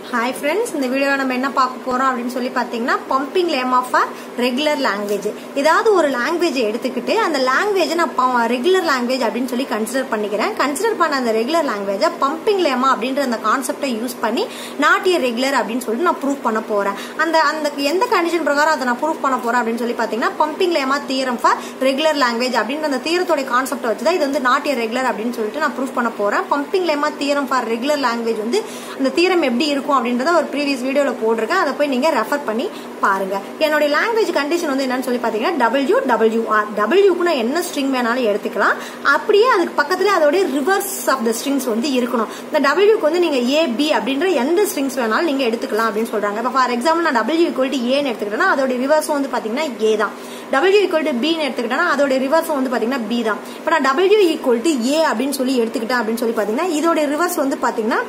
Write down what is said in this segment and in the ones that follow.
hi friends இந்த வீடியோவில் நம்ம என்ன பார்க்க போறோம் அப்படின்னு சொல்லி பார்த்தீங்கன்னா pumping lemma of a regular language ஏதாவது ஒரு லாங்குவேஜை எடுத்துக்கிட்டு அந்த லாங்குவேஜை நான் ரெகுலர் லாங்குவேஜ் அப்படின்னு சொல்லி கன்சிடர் பண்ணிக்கிறேன் கன்சிடர் பண்ண அந்த ரெகுலர் லாங்குவேஜை பம்பிங் லேமா அப்படின்ற அந்த கான்செப்டை யூஸ் பண்ணி நாட் இயர் ரெகுலர் அப்படின்னு சொல்லிட்டு நான் ப்ரூவ் பண்ண போறேன் அந்த அந்த எந்த கண்டிஷன் பிரகாரம் அதை நான் ப்ரூவ் பண்ண போறேன் அப்படின்னு சொல்லி பார்த்தீங்கன்னா பம்பிங் லேமா தீரம் ஃபார் ரெகுலர் லாங்குவேஜ் அப்படின்ற அந்த தீரத்தோட கான்செப்டை வச்சு தான் இது வந்து நாட் இயர் ரெகுலர் அப்படின்னு சொல்லிட்டு நான் ப்ரூவ் பண்ண போறேன் பம்பிங் லேமா தீரம் ஃபார் ரெகுலர் லாங்குவேஜ் வந்து அந்த தீரம் எப்படி இருக்கும் அப்படின்றத ஒரு ப்ரீவியஸ் வீடியோவில் போட்டிருக்கேன் அதை போய் நீங்கள் ரெஃபர் பண்ணி பாருங்க என்னுடைய லாங்குவேஜ் கண்டிஷன் வந்து என்னன்னு சொல்லி பார்த்தீங்கன்னா டபிள்யூ டபிள்யூ ஆர் டபிள்யூக்கு நான் என்ன ஸ்ட்ரிங் வேணாலும் எடுத்துக்கலாம் அப்படியே அதுக்கு பக்கத்துல அதோட ரிவர்ஸ் ஆஃப் த ஸ்ட்ரிங்ஸ் வந்து இருக்கணும் இந்த டபிள்யூக்கு வந்து நீங்கள் ஏ பி அப்படின்ற எந்த ஸ்ட்ரிங்ஸ் வேணாலும் நீங்கள் எடுத்துக்கலாம் அப்படின்னு சொல்றாங்க இப்போ ஃபார் எக்ஸாம்பிள் நான் டபிள்யூ ஈக்குவல் டு ஏன்னு எடுத்துக்கிட்டேன்னா அதோட ரிவர்ஸும் வந்து பார்த்தீங்கன்னா ஏ தான் டபிள்யூ ஈக்குவல் டு பின்னு எடுத்துக்கிட்டேன்னா அதோட ரிவர்ஸ் வந்து பாத்தீங்கன்னா பி தான் இப்போ நான் டபிள்யூ ஈக்குவல் டு ஏ அப்படின்னு சொல்லி எடுத்துக்கிட்டேன் அப்படின்னு சொல்லி பாத்தீங்கன்னா இதோட ரிவர்ஸ் வந்து பாத்தீங்கன்னா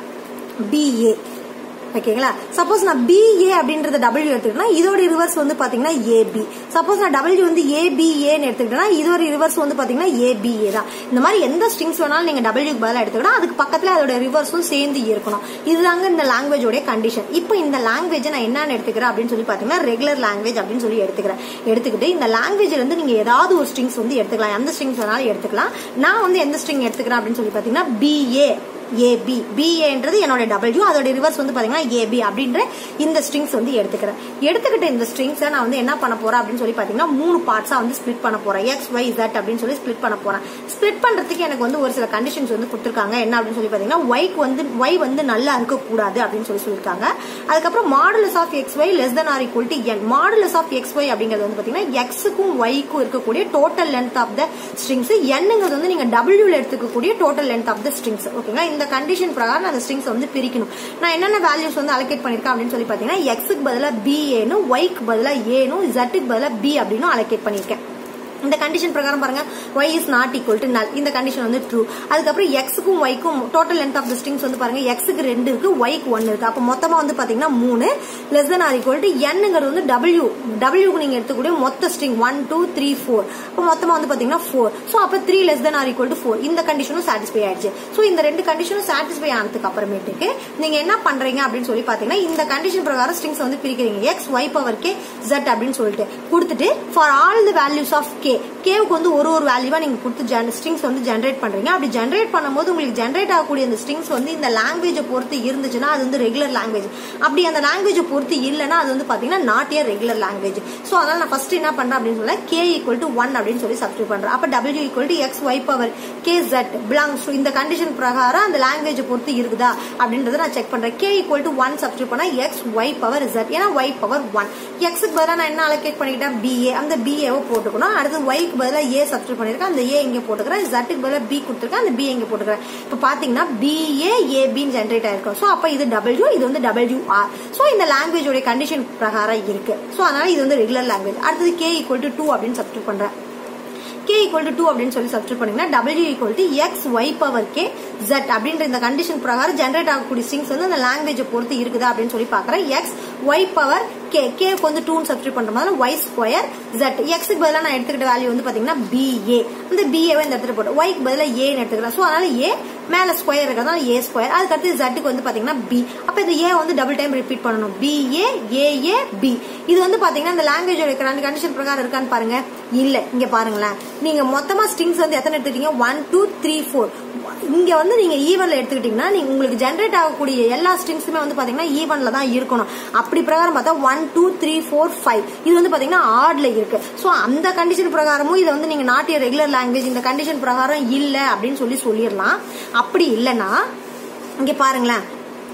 பிஏ ஓகேங்களா சப்போஸ் நான் பிஏ அப்படின்றத டபிள்யூ எடுத்துக்கிட்டேன்னா இதோட ரிவர்ஸ் வந்து பாத்தீங்கன்னா ஏபி சப்போஸ் நான் டபிள்யூ வந்து ஏபிஏன்னு எடுத்துக்கிட்டேன்னா இதோட ரிவர்ஸ் வந்து பாத்தீங்கன்னா ஏபிஏ தான் இந்த மாதிரி எந்த ஸ்ட்ரிங்ஸ் வேணாலும் நீங்க டபிள்யூ பதிலாக எடுத்துக்கிட்டா அதுக்கு பக்கத்துல அதோட ரிவர்ஸும் சேர்ந்து இருக்கணும் இதுதாங்க இந்த லாங்குவேஜோட கண்டிஷன் இப்போ இந்த லாங்குவேஜ் நான் என்னன்னு எடுத்துக்கிறேன் அப்படின்னு சொல்லி பாத்தீங்கன்னா ரெகுலர் லாங்குவேஜ் அப்படின்னு சொல்லி எடுத்துக்கிறேன் எடுத்துக்கிட்டு இந்த லாங்குவேஜ்ல இருந்து நீங்க ஏதாவது ஒரு ஸ்ட்ரிங்ஸ் வந்து எடுத்துக்கலாம் எந்த ஸ்ட்ரிங்ஸ் வேணாலும் எடுத்துக்கலாம் நான் வந்து எந்த ஸ்ட்ரிங் எடுத்துக்கிறேன் அப்படின்னு சொல்லி பாத்தீங்கன்னா பிஏ ஏபி பிஏன்றது என்னோட டபிள்யூ அதோட ரிவர்ஸ் வந்து பாத்தீங்கன்னா ஏபி அப்படின்ற இந்த ஸ்ட்ரிங்ஸ் வந்து எடுத்துக்கிறேன் எடுத்துக்கிட்ட இந்த ஸ்ட்ரிங்ஸை நான் வந்து என்ன பண்ண போறேன் அப்படின்னு சொல்லி பாத்தீங்கன்னா மூணு பார்ட்ஸா வந்து ஸ்பிளிட் பண்ண போறேன் எக்ஸ் ஒய் ஜெட் அப்படின்னு சொல்லி ஸ்பிளிட் பண்ண போறேன் ஸ்பிளிட் பண்றதுக்கு எனக்கு வந்து ஒரு சில கண்டிஷன்ஸ் வந்து கொடுத்துருக்காங்க என்ன அப்படின்னு சொல்லி பாத்தீங்கன்னா ஒய்க்கு வந்து ஒய் வந்து நல்லா இருக்கக்கூடாது அப்படின்னு சொல்லி சொல்லியிருக்காங்க அதுக்கப்புறம் modulus of X Y less than or equal to N modulus of X Y அப்படிங்கிறது வந்து பாத்தீங்கன்னா எக்ஸுக்கும் ஒய்க்கும் இருக்கக்கூடிய total length of the strings என்னங்கிறது வந்து நீங்க டபிள்யூல எடுத்துக்கக்கூடிய total length of the strings ஓகேங்களா இந்த கண்டிஷன் பிரகாரம் அந்த ஸ்ட்ரிங்ஸ் வந்து பிரிக்கணும் நான் என்னென்ன வேல்யூஸ் வந்து அலோகேட் பண்ணிருக்கேன் அப்படின்னு சொல்லி பாத்தீங்கன்னா எக்ஸுக்கு பதிலாக பி ஏனும் ஒய்க்கு பதிலாக ஏனும் ஜெட்டுக்கு பதிலாக பி அப்படின்னு அலோகேட் பண்ணிருக்கேன் இந்த கண்டிஷன் பிரகாரம் பாருங்க Y is not equal to null இந்த கண்டிஷன் வந்து ட்ரூ அதுக்கப்புறம் எக்ஸுக்கும் ஒய்க்கும் total length of the strings வந்து பாருங்க எக்ஸுக்கு ரெண்டு இருக்கு ஒய்க்கு ஒன்னு இருக்கு அப்போ மொத்தமா வந்து பாத்தீங்கன்னா மூணு less than or equal to என்னங்கிறது வந்து டபிள்யூ டபிள்யூக்கு நீங்க எடுத்துக்கூடிய மொத்த string one two three four அப்போ மொத்தமா வந்து பாத்தீங்கன்னா ஃபோர் ஸோ அப்போ three less than or equal to four இந்த கண்டிஷனும் சாட்டிஸ்ஃபை ஆயிடுச்சு ஸோ இந்த ரெண்டு கண்டிஷனும் சாட்டிஸ்ஃபை ஆனதுக்கு அப்புறமேட்டுக்கு நீங்க என்ன பண்றீங்க அப்படின்னு சொல்லி பாத்தீங்கன்னா இந்த கண்டிஷன் பிரகாரம் ஸ்ட்ரிங்ஸ் வந்து பிரிக்கிறீங்க X Y power K Z அப்படின்னு சொல்லிட்டு கொடுத்துட்டு for all the values of K கேவுக்கு வந்து ஒரு ஒரு வேல்யூவா நீங்க கொடுத்து ஸ்ட்ரிங்ஸ் வந்து ஜென்ரேட் பண்றீங்க அப்படி ஜென்ரேட் பண்ணும்போது உங்களுக்கு ஜென்ரேட் ஆகக்கூடிய அந்த ஸ்ட்ரிங்ஸ் வந்து இந்த லாங்குவேஜை பொறுத்து இருந்துச்சுன்னா அது வந்து ரெகுலர் லாங்குவேஜ் அப்படி அந்த லாங்குவேஜை பொறுத்து இல்லைன்னா அது வந்து பாத்தீங்கன்னா not year regular language so அதனால நான் ஃபர்ஸ்ட் என்ன பண்றேன் அப்படின்னு சொல்ல கே ஈக்குவல் டு ஒன் அப்படின்னு சொல்லி சப்ஸ்டியூட் பண்றேன் அப்ப W equal to X Y power K Z belongs to இந்த கண்டிஷன் பிரகாரம் அந்த லாங்குவேஜ் பொறுத்து இருக்குதா அப்படின்றத நான் செக் பண்றேன் K equal to one substitute பண்ணா எக்ஸ் ஒய் பவர் ஜெட் ஏன்னா ஒய் பவர் ஒன் எக்ஸுக்கு பதிலாக நான் என்ன அலோகேட் பண்ணிக்கிட்டேன் பிஏ அந்த பிஏவை போட்டுக்கணும் அடுத்து ஒய்க்கு பதிலாக ஏ சப்ஸ்டியூட் பண்ணிருக்கேன் அந்த ஏ இங்க போட்டுக்கிறேன் ஜட்டுக்கு பதிலாக பி கொடுத்துருக்கேன் அந்த பி இங்க போட்டுக்கிறேன் இப்போ பாத்தீங்கன்னா பிஏ ஏபின்னு ஜென்ரேட் ஆயிருக்கும் ஸோ அப்போ இது டபிள்யூ இது வந்து டபிள்யூ ஆர் ஸோ இந்த லாங்குவேஜோட கண்டிஷன் பிரகாரம் இருக்கு ஸோ அதனால இது வந்து ரெகுலர் லாங்குவேஜ் அடுத்தது கே ஈக்குவல் டு டூ அப்படின்னு சப்ஸ்டியூட் பண்றேன் கே ஈக்குவல் டு டூ அப்படின்னு சொல்லி சப்ஸ்டியூட் பண்ணீங்கன்னா W equal to X Y power K Z அப்படின்ற இந்த கண்டிஷன் பிரகாரம் ஜென்ரேட் ஆகக்கூடிய ஸ்ட்ரிங்ஸ் வந்து அந்த லாங்குவேஜை பொறுத்து இருக்குதா அப்படின்னு சொல்லி பாக்குறேன் எக்ஸ் ஒய் பவர் கே கேக்கு வந்து டூன்னு சப்ஸ்டியூட் பண்ற மாதிரி ஒய் ஸ்கொயர் ஜெட் எக்ஸுக்கு பதிலாக நான் எடுத்துக்கிட்ட வேல்யூ வந்து பாத்தீங்கன்னா பிஏ அந்த பிஏவை இந்த இடத்துல போட்டு ஒய்க்கு பதிலாக ஏன்னு எடுத்துக்கலாம் ஸோ அதனால ஏ மேல ஸ்கொயர் இருக்கிறதா ஏ ஸ்கொயர் அதுக்கு அடுத்து ஜட்டுக்கு வந்து பாத்தீங்கன்னா பி அப்ப இந்த ஏ வந்து டபுள் டைம் ரிப்பீட் பண்ணணும் B A A A B இது வந்து பாத்தீங்கன்னா இந்த லாங்குவேஜ் இருக்கிற அந்த கண்டிஷன் பிரகாரம் இருக்கான்னு பாருங்க இல்ல இங்க பாருங்களேன் நீங்க மொத்தமா ஸ்ட்ரிங்ஸ் வந்து எத்தனை எடுத்துக்கிட்டீங்க ஒன் டூ த்ரீ ஃபோர் இங்க வந்து நீங்க ஈவன்ல எடுத்துக்கிட்டீங்கன்னா நீங்க உங்களுக்கு ஜென்ரேட் ஆகக்கூடிய எல்லா ஸ்ட்ரிங்ஸுமே வந்து பாத்தீங்கன்னா ஈவன்ல தான் இருக்கணும் அப்படி பிரகாரம் பார்த்தா one two three four five இது வந்து பாத்தீங்கன்னா ஆட்ல இருக்கு ஸோ அந்த கண்டிஷன் பிரகாரமும் இதை வந்து நீங்க நாட் ரெகுலர் லாங்குவேஜ் இந்த கண்டிஷன் பிரகாரம் இல்ல அப்படின்னு சொல்லி சொல்லிடலாம் அப்படி இல்லைன்னா இங்க பாருங்களேன்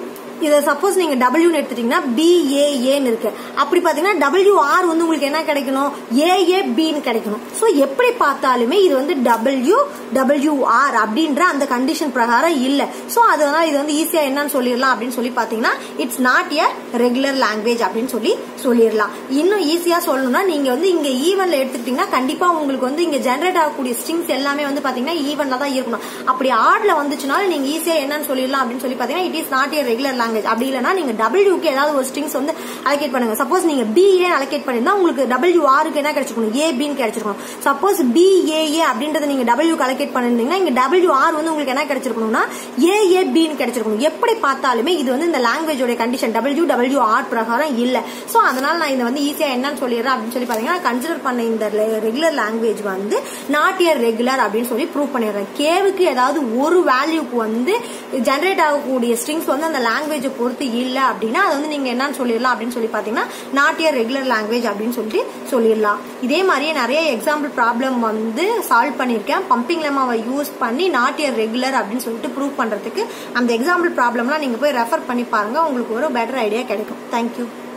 இதை சப்போஸ் நீங்க டபிள்யூ எடுத்துட்டீங்கன்னா பிஏஏன்னு இருக்கு அப்படி பாத்தீங்கன்னா டபிள்யூ ஆர் வந்து உங்களுக்கு என்ன கிடைக்கணும் ஏஏ பின்னு கிடைக்கணும் ஸோ எப்படி பார்த்தாலுமே இது வந்து டபிள்யூ டபிள்யூ ஆர் அப்படின்ற அந்த கண்டிஷன் பிரகாரம் இல்ல ஸோ அதனால இது வந்து ஈஸியா என்னன்னு சொல்லிடலாம் அப்படின்னு சொல்லி பாத்தீங்கன்னா it's not a regular language அப்படின்னு சொல்லி சொல்லிடலாம் இன்னும் ஈஸியா சொல்லணும்னா நீங்க வந்து இங்க ஈவன்ல எடுத்துக்கிட்டீங்கன்னா கண்டிப்பா உங்களுக்கு வந்து இங்க ஜென்ரேட் ஆகக்கூடிய ஸ்ட்ரிங்ஸ் எல்லாமே வந்து பாத்தீங்கன்னா ஈவன்ல தான் இருக்கணும் அப்படி ஆட்ல வந்துச்சுனாலும் நீங்க ஈஸியா என்னன்னு சொல்லிடலாம் அப்படின்னு சொல்லி பாத்தீங்கன்னா it is not a regular language அப்படி இல்லைன்னா நீங்க டபிள்யூக்கு ஏதாவது ஒரு ஸ்ட்ரிங்ஸ் வந்து அலோகேட் பண்ணுங்க சப்போஸ் நீங்க பிஏ அலோகேட் பண்ணிருந்தா உங்களுக்கு டபிள்யூ ஆருக்கு என்ன கிடைச்சிருக்கணும் ஏ பின்னு கிடைச்சிருக்கணும் சப்போஸ் பிஏஏ அப்படின்றத நீங்க டபிள்யூக்கு அலோகேட் பண்ணிருந்தீங்கன்னா இங்க டபிள்யூ ஆர் வந்து உங்களுக்கு என்ன கிடைச்சிருக்கணும்னா ஏஏ பின்னு கிடைச்சிருக்கணும் எப்படி பார்த்தாலுமே இது வந்து இந்த லாங்குவேஜோட கண்டிஷன் டபிள்யூ டபிள்யூ ஆர் பிரகாரம் இல்ல சோ அதனால நான் இதை வந்து ஈஸியா என்னன்னு சொல்லிடுறேன் அப்படின்னு சொல்லி பாத்தீங்கன்னா கன்சிடர் பண்ண இந்த ரெகுலர் லாங்குவேஜ் வந்து நாட் இயர் ரெகுலர் அப்படின்னு சொல்லி ப்ரூவ் பண்ணிடுறேன் கேவுக்கு ஏதாவது ஒரு வேல்யூக்கு வந்து ஜென்ரேட் ஆகக்கூடிய ஸ்ட்ரிங்ஸ் வந்து அந்த லாங்குவேஜை பொறுத்து இல்ல அப்படின்னா அது வந்து நீங்க என்னன்னு சொல்லிடலாம் அப்படின்னு சொல்லி பாத்தீங்கன்னா நாட் இயர் ரெகுலர் லாங்குவேஜ் அப்படின்னு சொல்லிட்டு சொல்லிடலாம் இதே மாதிரியே நிறைய எக்ஸாம்பிள் ப்ராப்ளம் வந்து சால்வ் பண்ணியிருக்கேன் பம்பிங் லெமாவை யூஸ் பண்ணி நாட் இயர் ரெகுலர் அப்படின்னு சொல்லிட்டு ப்ரூவ் பண்றதுக்கு அந்த எக்ஸாம்பிள் ப்ராப்ளம்லாம் நீங்க போய் ரெஃபர் பண்ணி பாருங்க உங்களுக்கு ஒரு பெட்டர் ஐடியா கிடைக்கும் தேங்க்யூ